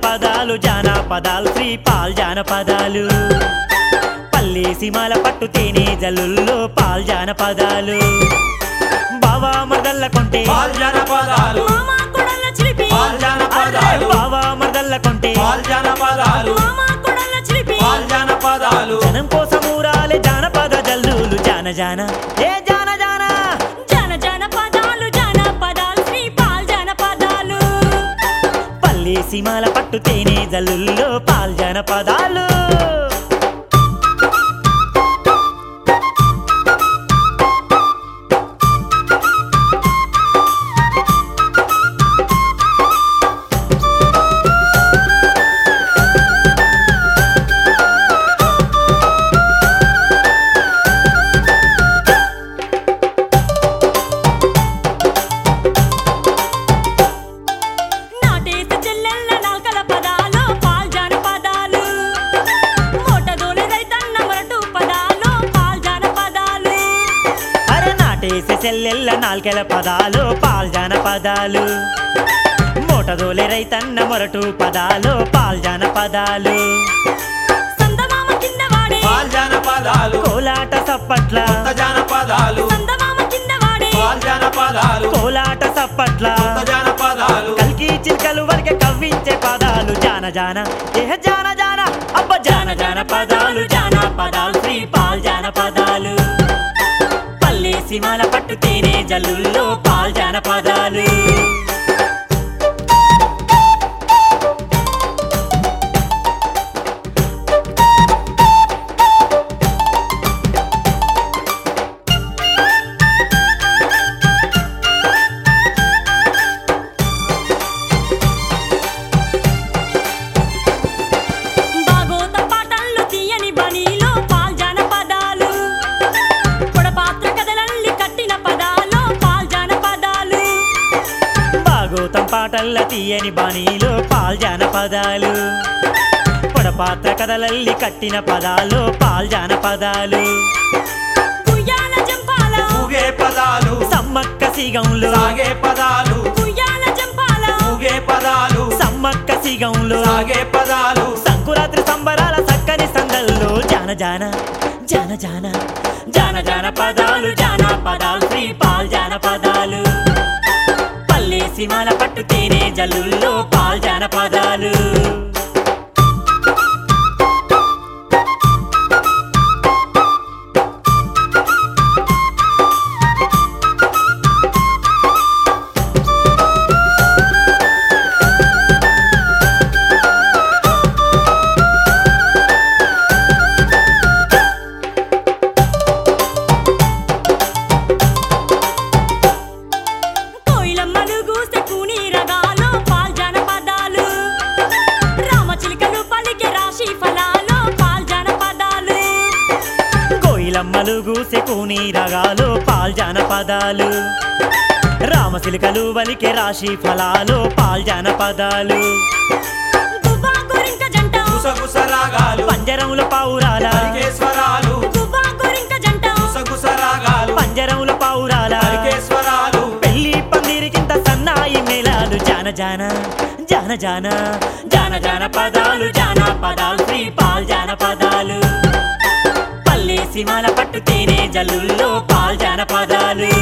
జానపదాలు జానపదాలు శ్రీ పాల్ జానపదాలు పల్లె సీమాల పట్టు తేనె జల్లుల్లో పాల్ జానపదాలు బావా మరదల్ల కొంటే పాల్ జనపదాలు మామా కొడల చిలిపి పాల్ జనపదాలు బావా మరదల్ల కొంటే పాల్ జనపదాలు మామా కొడల చిలిపి పాల్ జనపదాలు జనం కోసం ఊరాలే జానపద జల్లులు జాన జాన ఏ జాన జాన జన జన పదాలు జన పదాలు శ్రీ పాల్ జన పదాలు పల్లె సీమాల పట్టు తేనె జల్లుల్లో పాల్ జానపదాలు నాటేసి చెల్లెళ్ళ నాల్కల పదాలు పాల్ జన పదాలు మోటదోలె రైతన్న మొరటు పదాలు పాల్ జన పదాలు అరే నాటేసే చెల్లెళ్ళ నాల్కెల పదాలు పాల్ జానపదాలు మోటదోలే రైతన్న మొరటు పదాలు పాల్ జానపదాలు సందమామ కింద వాడే పాల్ జనపదాలు కోలాట సప్పట్ల కొత్త జనపదాలు సందమామ కింద వాడే పాల్ జనపదాలు కోలాట సప్పట్ల కొత్త జనపదాలు కల్కి చిల్కలు వరకే కవ్వించే పదాలు జాన జాన ఏ జాన జాన అబ్బ జాన జాన పదాలు జాన పదాలు శ్రీ పాల్ జాన పదాలు పల్లె సీమాల పట్టు తేనె జల్లుల్లో పాల్ జాన పదాలు బాగోత పాటల్లో తీయని బనీలో పాల్ జన పదాలు పొడపాత్ర కథలల్లి కట్టిన పదాలు పాల్ జన పదాలు భాగోతం పాటల్ల తీయని బాణీలో పాల్ జాన పదాలు పొడపాత్ర కథలల్లి కట్టిన పదాలు పాల్ జాన పదాలు కుయ్యాల జంపాల ఊగే పదాలు సమ్మక్క సిగంలో సాగే పదాలు కుయ్యాల జంపాల ఊగే పదాలు సమ్మక్క సిగంలో సాగే పదాలు సంకురాత్రి సంబరాల సక్కని సందల్లో జాన జాన జాన జాన జాన జాన పదాలు జాన పదాలు శ్రీ పాల్ జాన పదాలు పల్లె సీమాల పట్టు తేనె జల్లుల్లో పాల్ జాన పదాలు కోయిలమ్మలు గూసె కూని రగాలు పాల్ జన పదాలు రామచిలుకలు పలికే రాశి ఫలాలు పాల్ జన పదాలు కోయిలమ్మలు గూసె కూని రగాలు పాల్ జాన పదాలు రామసిలికలు వలికే రాశి ఫలాలు పాల్ జాన పదాలు గుబ్బా గోరింక జంట గుసగుస రాగాలు పంజరంలో పావురాల హరికేశ్వరాలు గుబ్బా గోరింక జంట గుసగుస రాగాలు పంజరంలో పావురాల హరికేశ్వరాలు పెళ్లి పందిరికింత సన్నాయి మేళాలు జాన జాన జాన జాన జాన జాన పదాలు జాన పదాలు శ్రీ పాల్ జాన పదాలు పల్లె సీమాల పట్టు తేనె జల్లుల్లో పాల్ జాన పదాలు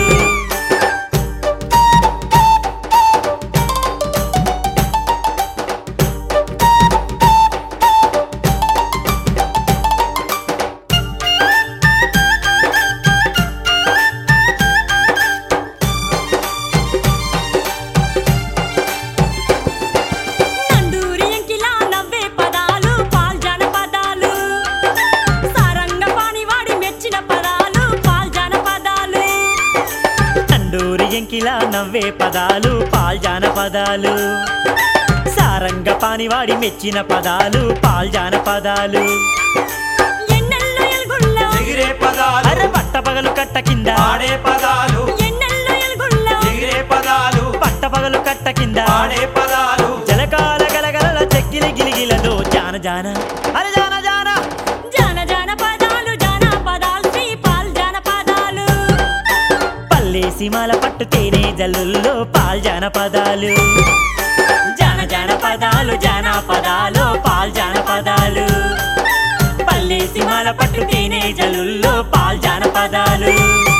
నండూరి ఎంకిలా నవ్వే పదాలు పాల్ జన పదాలు సారంగ పానివాడి మెచ్చిన పదాలు పాల్ జన పదాలు తండూరి ఎంకిలా నవ్వే పదాలు పాల్ జాన పదాలు సారంగ పానివాడి మెచ్చిన పదాలు పాల్ జాన పదాలు ఎన్నెల్లో ఎల్గుళ్ళ ఎగిరే పదాలు అరే పట్ట పగలు కట్ట కింద ఆడే పదాలు ఎన్నెల్లో ఎల్గుళ్ళ ఎగిరే పదాలు పట్ట పగలు కట్ట కింద ఆడే పదాలు జలకాల గలగలల చెక్కిలి గిలిగిలలో జాన జాన అరే జాన జాన జాన జాన పదాలు జాన పదాలు శ్రీ పాల్ జాన పదాలు పల్లె సీమాల పట్టు తేనె జల్లుల్లో పాల్ జాన పదాలు జాన జానపదాలు జానపదాలు పాల్ జానపదాలు పల్లె సిమాల పట్టు తేనె జలుల్లో పాల్ జానపదాలు